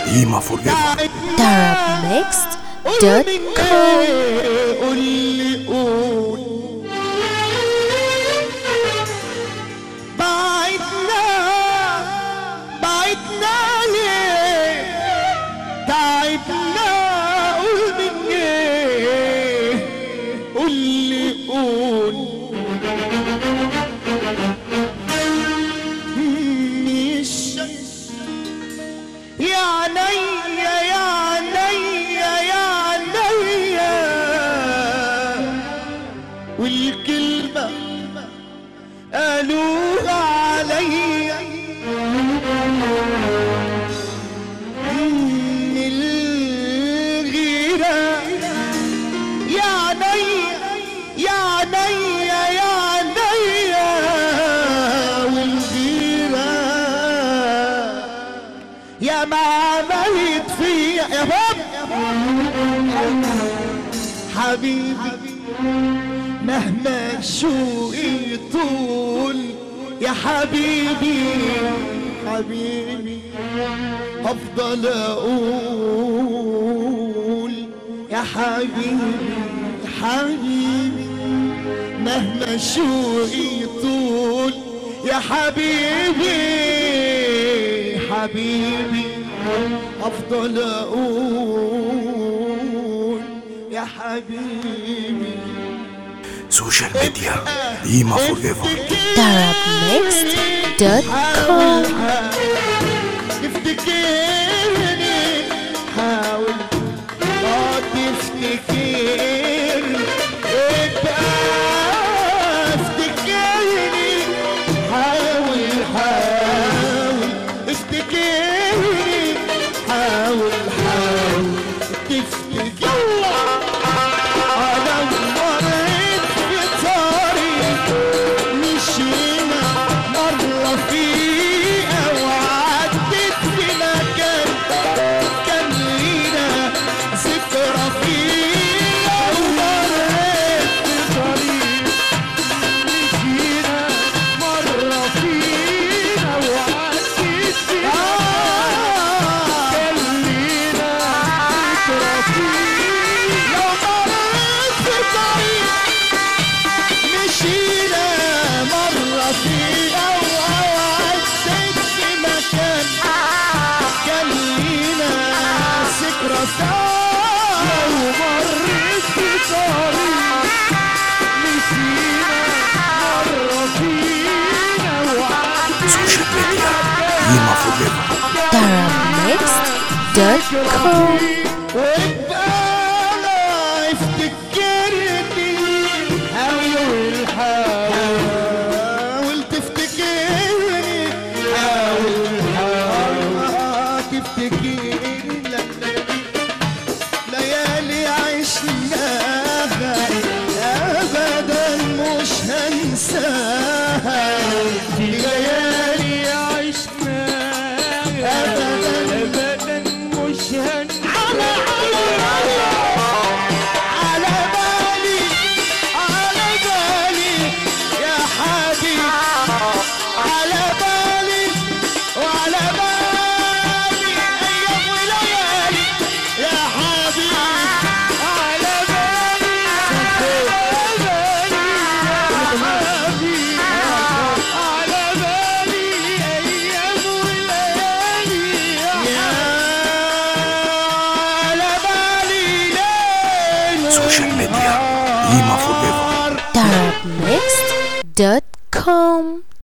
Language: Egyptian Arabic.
قيمة فور ايفر darabmixed.com قول لي قول بعدنا بعدنا ليه تعبنا قول من ايه قول لي قول مش يا عينيا يا عينيا يا عينيا والكلمة قالوها عليا من الغيرة يا عينيا يا عينيا يا عينيا والغيرة يا ما عملت فيا يا بابا حبيبي مهما شوقي طول يا حبيبي حبيبي افضل اقول يا حبيبي حبيبي مهما شوقي طول يا حبيبي حبيبي افضل اقول يا حبيبي سوشيال ميديا قيمة فور ايفر darabmixed.com تفتكرني حاول ما تفتكر ابقى افتكرني حاول حاول افتكرني حاول حاول تفتكر انا مريت في طريق مشينا مرة فيها وعدت في مكان كان لينا ذكرى فيها ومريت في طريق مشينا مرة فيها وعدت في مكان كان لينا ذكرى فيها ومريت في طريق مشينا مرة فيها وعدت في مكان كان لينا ذكرى سوا ومرت في طريق مشينا مرة فيها وعدت سوشيال ميديا قيمة فور ايفر darabmixed.com وابقى لا افتكرني حاول حاول تفتكرني حاول حاول تفتكرني ليالي عشناها ابدا مش هنساها ليالي عشناها ابدا ابدا مش هنساها على بالي على بالي يا حبيبي على بالي وعلى بالي ايام وليالي يا حبيبي على بالي على بالي يا حبيبي على بالي ايام وليالي يا على بالي ليل سوشيال ميديا قيمة فور ايفر darabmixed.com